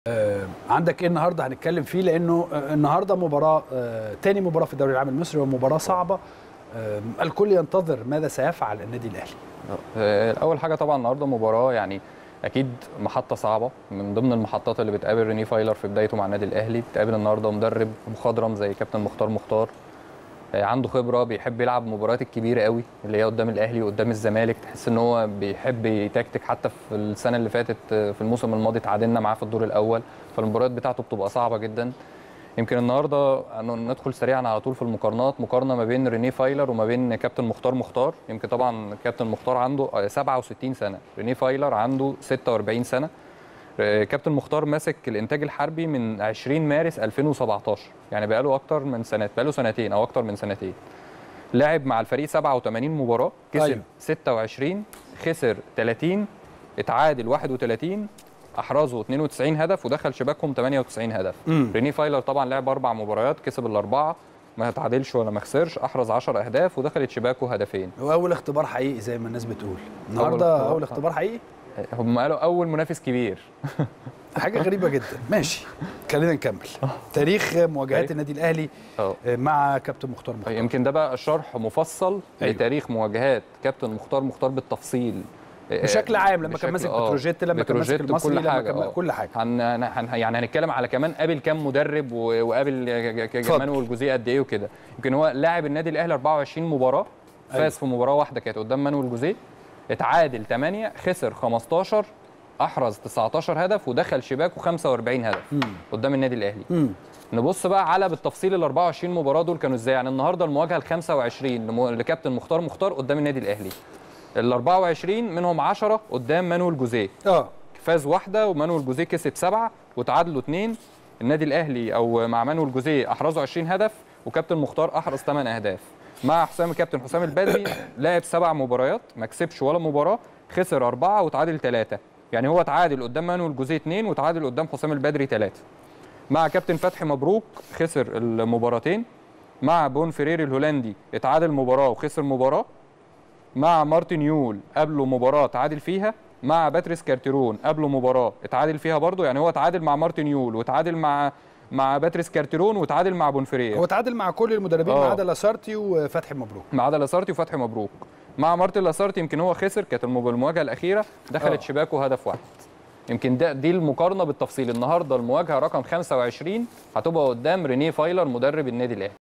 آه، عندك ايه النهارده هنتكلم فيه لانه آه، النهارده مباراه آه، تاني مباراه في الدوري العام المصري ومباراه صعبه آه، الكل ينتظر ماذا سيفعل النادي الاهلي آه، اول حاجه طبعا النهارده مباراه يعني اكيد محطه صعبه من ضمن المحطات اللي بتقابل ريني فايلر في بدايته مع النادي الاهلي بتقابل النهارده مدرب مخضرم زي كابتن مختار مختار آه، عنده خبره بيحب يلعب المباريات الكبيره قوي اللي هي قدام الاهلي وقدام الزمالك تحس ان هو بيحب يتكتك حتى في السنه اللي فاتت آه، في الموسم الماضي تعادلنا معاه في الدور الاول فالمباريات بتاعته بتبقى صعبه جدا يمكن النهارده ندخل سريعا على طول في المقارنات مقارنه ما بين رينيه فايلر وما بين كابتن مختار مختار يمكن طبعا كابتن مختار عنده آه، 67 سنه رينيه فايلر عنده 46 سنه آه، كابتن مختار ماسك الانتاج الحربي من 20 مارس 2017 يعني بقاله اكتر من سنه بقاله سنتين او اكتر من سنتين لعب مع الفريق 87 مباراه كسب أيوة. أيوه. 26 خسر 30 اتعادل 31 احرزوا 92 هدف ودخل شباكهم 98 هدف مم. ريني فايلر طبعا لعب اربع مباريات كسب الاربعه ما تعادلش ولا ما خسرش احرز 10 اهداف ودخلت شباكه هدفين هو اول اختبار حقيقي زي ما الناس بتقول النهارده اختبار. اول اختبار حقيقي هم قالوا اول منافس كبير حاجه غريبه جدا ماشي خلينا نكمل تاريخ مواجهات تاريخ. النادي الاهلي اه آه، مع كابتن مختار مختار يمكن ده بقى شرح مفصل أيوة. أيوه. لتاريخ مواجهات كابتن مختار مختار بالتفصيل بشكل عام لما كان بشكل- ماسك آه، بتروجيت لما كان ماسك بتروجيت المصري وكل لما حاجة، كان آه. كل حاجه هن... هن... يعني هنتكلم على كمان قابل كام مدرب و- وقابل اتفضل. جمال والجوزيه قد ايه وكده يمكن هو لاعب النادي الاهلي 24 مباراه فاز أيوة. في مباراه واحده كانت قدام مانويل جوزيه اتعادل 8 خسر 15 احرز 19 هدف ودخل شباكه 45 هدف مم. قدام النادي الاهلي مم. نبص بقى على بالتفصيل ال 24 مباراه دول كانوا ازاي يعني النهارده المواجهه ال 25 لمو- لكابتن مختار مختار قدام النادي الاهلي ال 24 منهم 10 قدام مانويل جوزيه اه فاز واحده ومانويل جوزيه كسب سبعه وتعادلوا اثنين النادي الاهلي او مع مانويل جوزيه احرزوا 20 هدف وكابتن مختار احرز 8 اهداف مع حسام الكابتن حسام البدري لعب سبع مباريات ما كسبش ولا مباراه خسر اربعه وتعادل ثلاثه يعني هو تعادل قدام مانويل جوزيه اثنين وتعادل قدام حسام البدري ثلاثه مع كابتن فتحي مبروك خسر المباراتين مع بون فيريري الهولندي اتعادل مباراه وخسر مباراه مع مارتن يول قبله مباراه تعادل فيها مع باتريس كارتيرون قبله مباراه اتعادل فيها برضه يعني هو اتعادل مع مارتن يول وتعادل مع مع باتريس كارتيرون وتعادل مع بونفريه هو تعادل مع كل المدربين ما آه. عدا لاسارتي وفتحي مبروك ما عدا لاسارتي وفتحي مبروك مع مارتن لاسارتي يمكن هو خسر كانت المب- المواجهه الاخيره دخلت آه. شباكه هدف واحد يمكن ده دي المقارنه بالتفصيل النهارده المواجهه رقم 25 هتبقى قدام رينيه فايلر مدرب النادي الاهلي